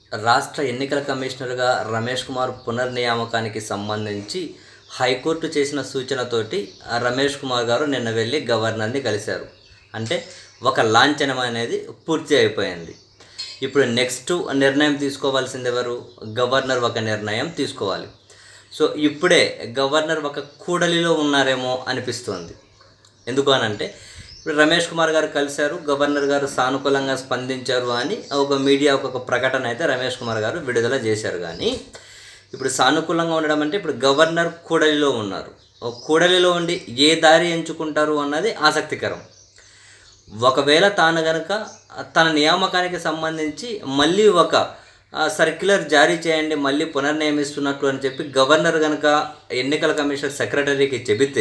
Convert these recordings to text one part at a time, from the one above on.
రాష్ట్ర ఎన్నికల కమిషనర్గా రమేష్ కుమార్ పునర్నియామకానికి సంబంధించి హైకోర్టు చేసిన సూచనతోటి ఆ రమేష్ కుమార్ గారు నిన్న వెళ్ళి గవర్నర్ని కలిశారు అంటే ఒక లాంఛనం అనేది పూర్తి అయిపోయింది ఇప్పుడు నెక్స్ట్ నిర్ణయం తీసుకోవాల్సింది ఎవరు గవర్నర్ ఒక నిర్ణయం తీసుకోవాలి సో ఇప్పుడే గవర్నర్ ఒక కూడలిలో ఉన్నారేమో అనిపిస్తోంది ఎందుకు అనంటే ఇప్పుడు రమేష్ కుమార్ గారు కలిశారు గవర్నర్ గారు సానుకూలంగా స్పందించారు అని ఒక మీడియా ఒక ప్రకటన అయితే రమేష్ కుమార్ గారు విడుదల చేశారు కానీ ఇప్పుడు సానుకూలంగా ఉండడం అంటే ఇప్పుడు గవర్నర్ కూడలిలో ఉన్నారు ఒక కూడలిలో ఉండి ఏ దారి ఎంచుకుంటారు అన్నది ఆసక్తికరం ఒకవేళ తాను గనక తన నియామకానికి సంబంధించి మళ్ళీ ఒక ఆ, సర్క్యులర్ జారీ చేయండి మళ్ళీ పునర్నియమిస్తున్నట్లు అని చెప్పి గవర్నర్ కనుక ఎన్నికల కమిషన్ సెక్రటరీకి చెబితే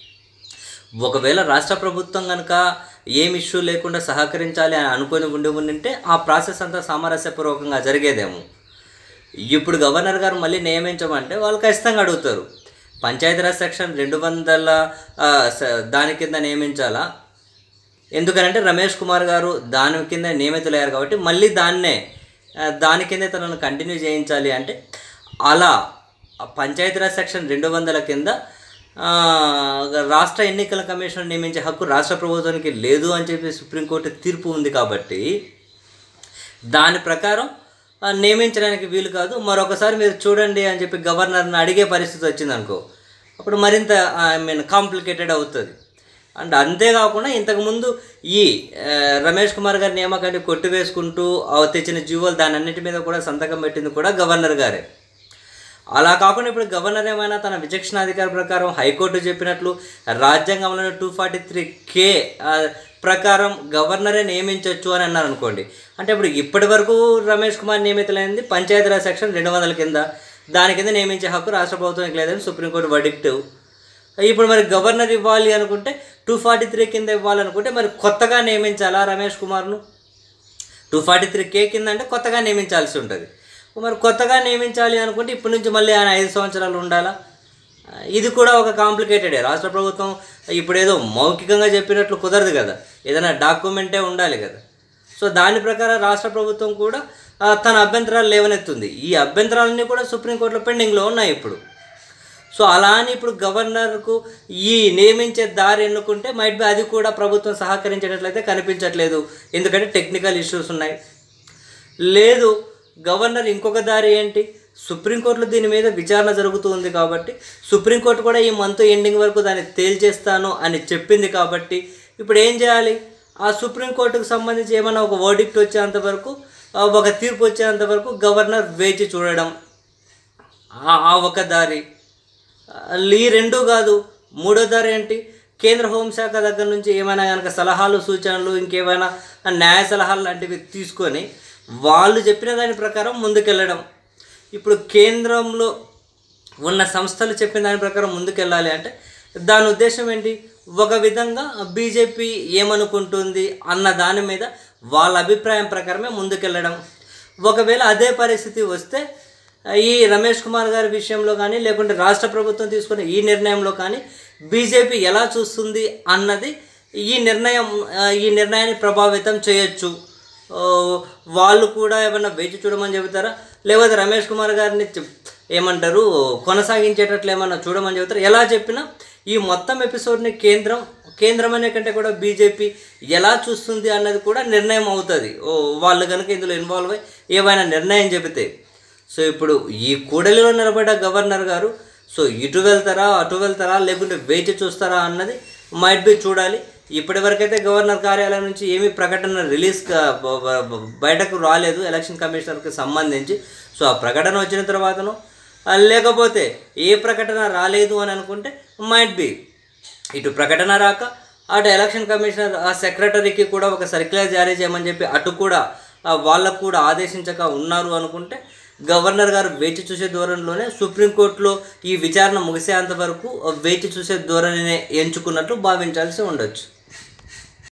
ఒకవేళ రాష్ట్ర ప్రభుత్వం కనుక ఏం ఇష్యూ లేకుండా సహకరించాలి అని అనుకొని ఉండి ఉండింటే ఆ ప్రాసెస్ అంతా సామరస్యపూర్వకంగా జరిగేదేమో ఇప్పుడు గవర్నర్ గారు మళ్ళీ నియమించమంటే వాళ్ళు ఖచ్చితంగా అడుగుతారు పంచాయతీరాజ్ సెక్షన్ రెండు వందల ఆ, స- దాని కింద నియమించాలా ఎందుకనంటే రమేష్ కుమార్ గారు దాని కింద నియమితులయ్యారు కాబట్టి మళ్ళీ దాన్నే ఆ, దాని కిందే తనను కంటిన్యూ చేయించాలి అంటే అలా ఆ పంచాయతీరాజ్ సెక్షన్ రెండు వందల కింద ఆ, రాష్ట్ర ఎన్నికల కమిషన్ నియమించే హక్కు రాష్ట్ర ప్రభుత్వానికి లేదు అని చెప్పి సుప్రీంకోర్టు తీర్పు ఉంది కాబట్టి దాని ప్రకారం ఆ, నియమించడానికి వీలు కాదు మరొకసారి మీరు చూడండి అని చెప్పి గవర్నర్ని అడిగే పరిస్థితి వచ్చిందనుకో అప్పుడు మరింత ఐ మీన్ కాంప్లికేటెడ్ అవుతుంది అండ్ అంతేకాకుండా ఇంతకుముందు ఈ ఆ, రమేష్ కుమార్ గారి నియామకాన్ని కొట్టివేసుకుంటూ ఆ తెచ్చిన జీవోలు దాని అన్నిటి మీద కూడా సంతకం పెట్టింది కూడా గవర్నర్ గారే అలా కాకుండా ఇప్పుడు గవర్నర్ ఏమైనా తన విచక్షణాధికార ప్రకారం హైకోర్టు చెప్పినట్లు రాజ్యాంగంలోని టూ ఫార్టీ త్రీ కే ప్రకారం గవర్నరే నియమించవచ్చు అని అన్నారు అనుకోండి అంటే ఇప్పుడు ఇప్పటి వరకు రమేష్ కుమార్ నియమితులైంది పంచాయతీరాజ్ సెక్షన్ రెండు వందల కింద దాని కింద నియమించే హక్కు రాష్ట్ర ప్రభుత్వానికి లేదని సుప్రీంకోర్టు వడిక్ట్ ఇప్పుడు మరి గవర్నర్ ఇవ్వాలి అనుకుంటే టూ ఫార్టీ త్రీ కింద ఇవ్వాలనుకుంటే మరి కొత్తగా నియమించాలా రమేష్ కుమార్ను టూ ఫార్టీ త్రీ కే కింద అంటే కొత్తగా నియమించాల్సి ఉంటుంది మరి కొత్తగా నియమించాలి అనుకుంటే ఇప్పటి నుంచి మళ్ళీ ఆయన ఐదు సంవత్సరాలు ఉండాలా ఆ, ఇది కూడా ఒక కాంప్లికేటెడే రాష్ట్ర ప్రభుత్వం ఇప్పుడు ఏదో మౌఖికంగా చెప్పినట్లు కుదరదు కదా ఏదైనా డాక్యుమెంటే ఉండాలి కదా సో దాని ప్రకారం రాష్ట్ర ప్రభుత్వం కూడా ఆ, తన అభ్యంతరాలు లేవనెత్తుంది ఈ అభ్యంతరాలన్నీ కూడా సుప్రీంకోర్టులో పెండింగ్లో ఉన్నాయి ఇప్పుడు సో అలా అని ఇప్పుడు గవర్నర్కు ఈ నియమించే దారి ఎన్నుకుంటే మైట్ బి అది కూడా ప్రభుత్వం సహకరించేటట్లయితే కనిపించట్లేదు ఎందుకంటే టెక్నికల్ ఇష్యూస్ ఉన్నాయి లేదు గవర్నర్ ఇంకొక దారి ఏంటి సుప్రీంకోర్టులో దీని మీద విచారణ జరుగుతూ ఉంది కాబట్టి సుప్రీంకోర్టు కూడా ఈ మంత్ ఎండింగ్ వరకు దాన్ని తేల్చేస్తాను అని చెప్పింది కాబట్టి ఇప్పుడు ఏం చేయాలి ఆ సుప్రీంకోర్టుకు సంబంధించి ఏమైనా ఒక వర్డిక్ట్ వచ్చేంత వరకు ఆ, ఒక తీర్పు వచ్చేంత వరకు గవర్నర్ వేచి చూడడం ఆ- ఆ ఒక దారి ఆ, ఈ రెండు కాదు మూడో దారి ఏంటి కేంద్ర హోంశాఖ దగ్గర నుంచి ఏమైనా కనుక సలహాలు సూచనలు ఇంకేమైనా న్యాయ సలహాలు లాంటివి తీసుకొని వాళ్ళు చెప్పిన దాని ప్రకారం ముందుకెళ్ళడం ఇప్పుడు కేంద్రంలో ఉన్న సంస్థలు చెప్పిన దాని ప్రకారం ముందుకెళ్ళాలి అంటే దాని ఉద్దేశం ఏంటి ఒక విధంగా బీజేపీ ఏమనుకుంటుంది అన్న దాని మీద వాళ్ళ అభిప్రాయం ప్రకారమే ముందుకెళ్ళడం ఒకవేళ అదే పరిస్థితి వస్తే ఈ రమేష్ కుమార్ గారి విషయంలో కానీ లేకుంటే రాష్ట్ర ప్రభుత్వం తీసుకున్న ఈ నిర్ణయంలో కానీ బీజేపీ ఎలా చూస్తుంది అన్నది ఈ నిర్ణయం ఆ, ఈ నిర్ణయాన్ని ప్రభావితం చేయొచ్చు ఓ, వాళ్ళు కూడా ఏమన్నా వేచి చూడమని చెబుతారా లేకపోతే రమేష్ కుమార్ గారిని చెప్- ఏమంటారు కొనసాగించేటట్లు ఏమన్నా చూడమని చెబుతారు ఎలా చెప్పినా ఈ మొత్తం ఎపిసోడ్ని కేంద్రం కేంద్రం అనే కంటే కూడా బీజేపీ ఎలా చూస్తుంది అన్నది కూడా నిర్ణయం అవుతుంది ఓ వాళ్ళు కనుక ఇందులో ఇన్వాల్వ్ అయ్యి ఏమైనా నిర్ణయం చెబితే సో ఇప్పుడు ఈ కూడలిలో నిలబడ్డ గవర్నర్ గారు సో ఇటు వెళ్తారా అటు వెళ్తారా లేకుంటే వేచి చూస్తారా అన్నది మైట్ బి చూడాలి ఇప్పటివరకైతే గవర్నర్ కార్యాలయం నుంచి ఏమీ ప్రకటన రిలీజ్ కా- బ- బ- బ- బయటకు రాలేదు ఎలక్షన్ కమిషనర్కి సంబంధించి సో ఆ ప్రకటన వచ్చిన తర్వాతను ఆ, లేకపోతే ఏ ప్రకటన రాలేదు అని అనుకుంటే మైట్ బి ఇటు ప్రకటన రాక అటు ఎలక్షన్ కమిషనర్ ఆ సెక్రటరీకి కూడా ఒక సర్క్యులర్ జారీ చేయమని చెప్పి అటు కూడా ఆ, వాళ్ళకు కూడా ఆదేశించక ఉన్నారు అనుకుంటే గవర్నర్ గారు వేచి చూసే ధోరణిలోనే సుప్రీంకోర్టులో ఈ విచారణ ముగిసేంత వరకు వేచి చూసే ధోరణినే ఎంచుకున్నట్లు భావించాల్సి ఉండొచ్చు